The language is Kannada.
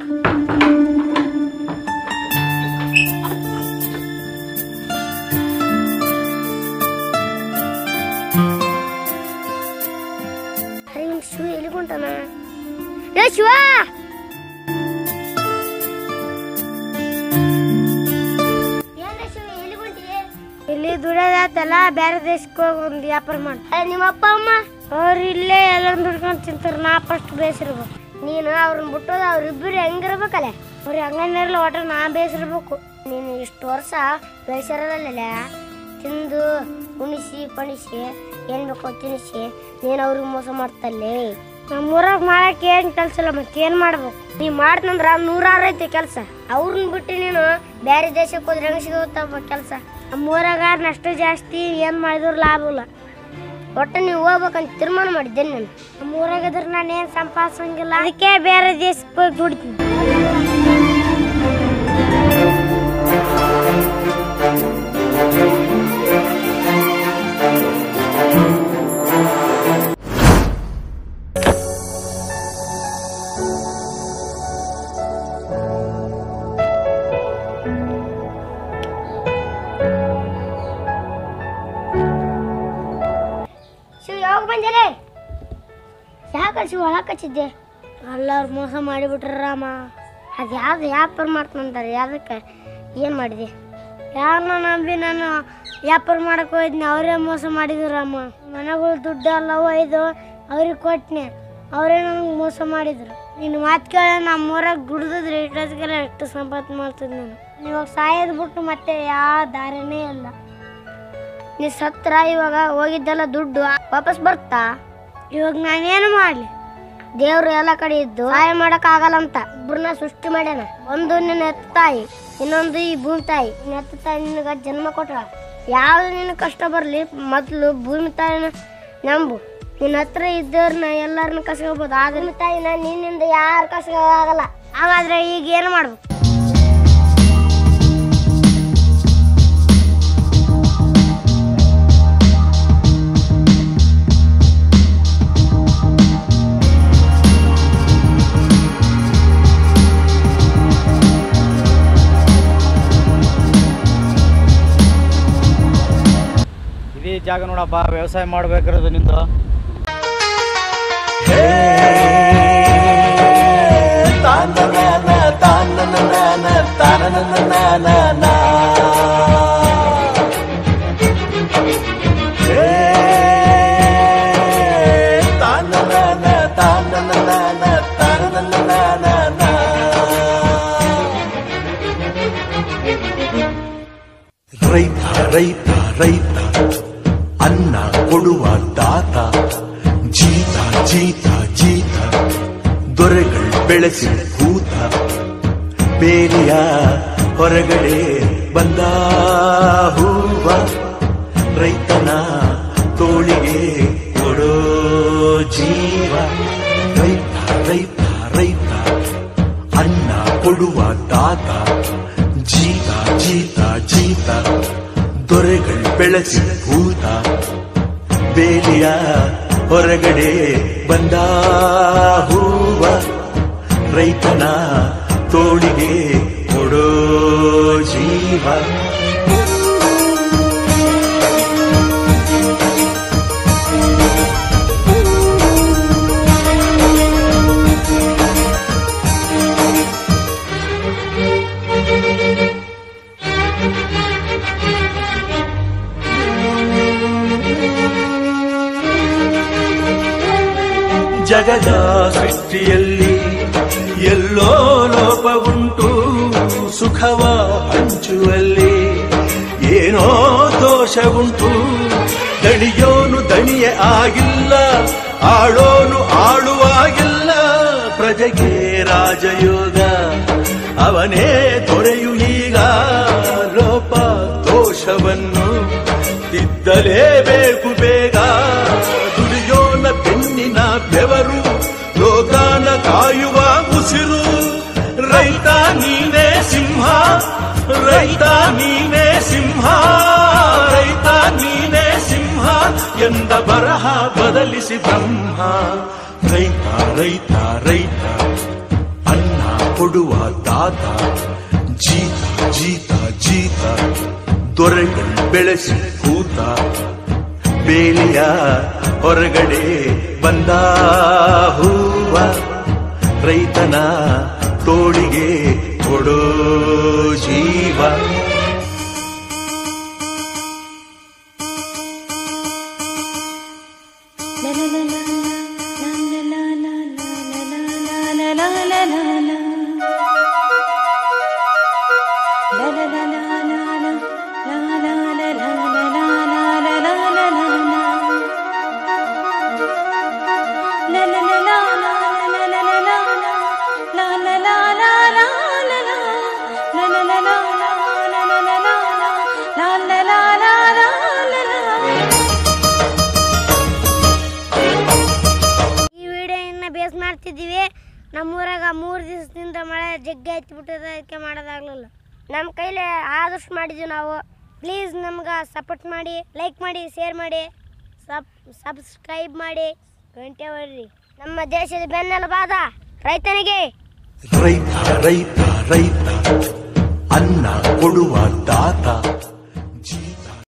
ಅರೆ ಇವ್ನ್ ಶಿವ ಎಲ್ಲಿಗೊಂಟಾನ ಏ ಶಿವ ಏನ್ರೆ ಶಿವ ಎಲ್ಲಿಗೊಂಟಿಗೆ ಇಲ್ಲಿ ದುಡಿಯೋದಾತಲ್ಲ ಬೇರೆ ದೇಶಕ್ಕೆ ಹೋಗಿ ಒಂದು ವ್ಯಾಪಾರ ಮಾಡಿ ನಿಮ್ಮ ಅಪ್ಪ ಅಮ್ಮ ಅವ್ರು ಇಲ್ಲೇ ಎಲ್ಲ ದುಡ್ಕೊಂಡು ತಿಂತಾರೆ ನಾ ಫಸ್ಟ್ ಬೇಸಿರ್ಬೇಕು ನೀನು ಅವ್ರನ್ನ ಬಿಟ್ಟೋದು ಅವ್ರಿಬ್ಬರು ಹೆಂಗಿರ್ಬೇಕಲ್ಲ ಅವ್ರು ಹಂಗನ್ನಿರಲ್ಲ ಒಟ್ಟ ನಾ ಬೇಸಿರ್ಬೇಕು ನೀನು ಇಷ್ಟು ವರ್ಷ ಬೇಸಿರಲ್ಲ ತಿಂದು ಉಣಿಸಿ ಪಣಿಸಿ ಏನ್ ಬೇಕೋ ತಿನ್ನಿಸಿ ನೀನು ಅವ್ರಿಗೆ ಮೋಸ ಮಾಡ್ತಲ್ಲೇ ನಮ್ಮೂರಾಗ ಮಾಡಕ್ಕೆ ಏನ್ ಕೆಲಸ ಇಲ್ಲ ಮತ್ತೆ ಏನ್ ಮಾಡ್ಬೇಕು ನೀ ಮಾಡ್ತಂದ್ರ ನೂರಾರು ಐತಿ ಕೆಲಸ ಅವ್ರನ್ನ ಬಿಟ್ಟು ನೀನು ಬೇರೆ ದೇಶಕ್ಕೆ ಹೋದ್ರೆ ಹೆಂಗ್ ಸಿಗುತ್ತಪ್ಪ ಕೆಲಸ ನಮ್ಮೂರಾಗ ನಷ್ಟ ಜಾಸ್ತಿ ಏನ್ ಮಾಡಿದ್ರು ಲಾಭ ಇಲ್ಲ ಒಟ್ಟು ನೀವು ಹೋಗ್ಬೇಕಂತ ತೀರ್ಮಾನ ಮಾಡಿದ್ದೆ ನಾನು ನಮ್ಮೂರಾಗ ಇದ್ರೆ ನಾನು ಏನು ಸಂಪಾದಿಸಂಗಿಲ್ಲ ಅದಕ್ಕೆ ಬೇರೆ ದೇಶಕ್ಕೆ ಹೋಗಿ ದುಡಿತೀನಿ ಶಿವ ಯಾವಾಗ ಬಂದಿರೇ ಯಾಕೆ ಶಿವ ಒಳಗೆ ಹಚ್ಚಿದ್ದೆ ಎಲ್ಲರೂ ಮೋಸ ಮಾಡಿಬಿಟ್ರ ರಾಮ ಅದು ಯಾವ್ದು ವ್ಯಾಪಾರ ಮಾಡ್ತಂತಾರೆ ಯಾವ್ದಕ್ಕೆ ಏನು ಮಾಡಿದೆ ಯಾರನ್ನ ನಂಬಿ ನಾನು ವ್ಯಾಪಾರ ಮಾಡಕ್ಕೆ ಹೋಯ್ತೀನಿ ಅವರೇ ಮೋಸ ಮಾಡಿದ್ರು ರಾಮ ಮನೆಗಳು ದುಡ್ಡು ಎಲ್ಲ ಒಯ್ದು ಅವ್ರಿಗೆ ಕೊಟ್ನೆ ಅವರೇ ನನಗೆ ಮೋಸ ಮಾಡಿದ್ರು ನಿನ್ನ ಮಾತು ಕೇಳಿ ನಮ್ಮ ಊರಾಗ ದುಡ್ದಿದ್ರೆ ಇಟ್ಟೋದಕ್ಕೆಲ್ಲ ಎಷ್ಟು ಸಂಪಾದನೆ ಮಾಡ್ತಿದ್ದೆ ನಾನು ಇವಾಗ ಸಾಯೋದು ಬಿಟ್ಟು ಮತ್ತೆ ಯಾವ ದಾರಿನೇ ಇಲ್ಲ ನೀ ಸತ್ರ ಇವಾಗ ಹೋಗಿದ್ದೆಲ್ಲ ದುಡ್ಡು ವಾಪಸ್ ಬರ್ತಾ ಇವಾಗ ನಾನೇನು ಮಾಡ್ಲಿ ದೇವ್ರು ಎಲ್ಲ ಕಡೆ ಇದ್ದು ಸಹಾಯ ಮಾಡಕ್ ಆಗಲ್ಲ ಅಂತ ಇಬ್ಬರನ್ನ ಸೃಷ್ಟಿ ಮಾಡ್ಯಾನ ಒಂದು ನಿನ್ನ ಎತ್ತ ತಾಯಿ ಇನ್ನೊಂದು ಈ ಭೂಮಿ ತಾಯಿ ನಿನ್ನ ಎತ್ತ ತಾಯಿ ನಿನಗ ಜನ್ಮ ಕೊಟ್ಟ ಯಾವ್ದು ನಿನ್ನ ಕಷ್ಟ ಬರ್ಲಿ ಮೊದ್ಲು ಭೂಮಿ ತಾಯಿನ ನಂಬು ನಿನ್ನ ಹತ್ರ ಇದ್ದವ್ರನ್ನ ಎಲ್ಲರನ್ನ ಕಸ್ಕೋಬಹುದು ಆದ್ರೆ ತಾಯಿನ ನಿನ್ನಿಂದ ಯಾರು ಕಸ್ಕೋ ಆಗಲ್ಲ ಹಾಗಾದ್ರೆ ಈಗ ಏನು ಮಾಡ್ಬೇಕು ಇದೇ ಜಾಗ ನೋಡಪ್ಪ ವ್ಯವಸಾಯ ಮಾಡ್ಬೇಕಿರೋದು ನಿಂದು ರೈತ ರೈತ ರೈತ ಅನ್ನ ಕೊಡುವ ದಾತ ಜೀತ ಜೀತ ಜೀತ ದೊರೆಗಳು ಬೆಳೆಸಿ ಭೂತ ಬೇಲಿಯ ಹೊರಗಡೆ ಬಂದ ಹೂವ ರೈತನ ತೋಳಿಗೆ ಕೊಡೋ ಜೀವ ರೈತ ರೈತ ರೈತ ಅನ್ನ ಕೊಡುವ ದಾತ ಜೀತ ಜೀತ ಜೀತ ದೊರೆಗಳು ಬೆಳೆಸಿ ಭೂತ ಬೇಲಿಯ ಹೊರಗಡೆ ಬಂದ ಹೂವ ರೈತನ ತೋಳಿಗೆ ಕೊಡೋ ಜೀವ ಜಗದ ಸೃಷ್ಟಿಯಲ್ಲಿ ಎಲ್ಲೋ ಲೋಪವುಂಟು ಸುಖವ ಹಂಚುವಲ್ಲಿ ಏನೋ ದೋಷವುಂಟು ದಣಿಯೋನು ದಣಿಯ ಆಗಿಲ್ಲ ಆಳೋನು ಆಳುವಾಗಿಲ್ಲ ಪ್ರಜೆಗೆ ರಾಜಯೋಗ ಅವನೇ ದೊರೆಯು ಈಗ ಲೋಪ ದೋಷವನ್ನು ತಿದ್ದಲೇಬೇಕು ಬೇಗ ದುಡಿಯೋನ ಬೆನ್ನಿನ ಬೆವರು ಲೋಕಾನ ಕಾಯುವ ಉಸಿರು ರೈತ ನೀನೇ ಸಿಂಹ ರೈತ ನೀನೇ ಸಿಂಹ ರೈತ ನೀನೇ ಸಿಂಹ ಎಂದ ಬರಹ ಬದಲಿಸಿ ಬ್ರಹ್ಮ ರೈತ ರೈತ ರೈತ ಅನ್ನ ಕೊಡುವ ದಾತ ಜೀತ ಜೀತ ಜೀತ ದೊರೆಗಳು ಬೆಳೆಸಿ ಕೂತ ಬೇಲಿಯ ಹೊರಗಡೆ ಬಂದ ಹೂವ ರೈತನ ತೋಳಿಗೆ ಕೊಡೋ ಜೀವ ಈ ವಿಡಿಯೋನ ಬೇಸ್ ಮಾಡ್ತಿದ್ದೀವಿ ನಮ್ಮೂರಾಗ ಮೂರು ದಿವಸದಿಂದ ಮಳೆ ಜಗ್ಗಿ ಹತ್ತಿ ಬಿಟ್ಟದ ಅದಕ್ಕೆ ಮಾಡೋದಾಗ್ಲಿಲ್ಲ ನಮ್ಮ ಕೈಲಿ ಆದಷ್ಟು ಮಾಡಿದ್ವಿ ನಾವು ಪ್ಲೀಸ್ ನಮ್ಗೆ ಸಪೋರ್ಟ್ ಮಾಡಿ ಲೈಕ್ ಮಾಡಿ ಶೇರ್ ಮಾಡಿ ಸಬ್ ಸಬ್ಸ್ಕ್ರೈಬ್ ಮಾಡಿ ಗಂಟೆ ಹೊಡ್ರಿ ನಮ್ಮ ದೇಶದ ಬೆನ್ನೆಲುಬಾದ ರೈತನಿಗೆ ರೈತ ರೈತ ರೈತ ಅನ್ನ ಕೊಡುವ ದಾತ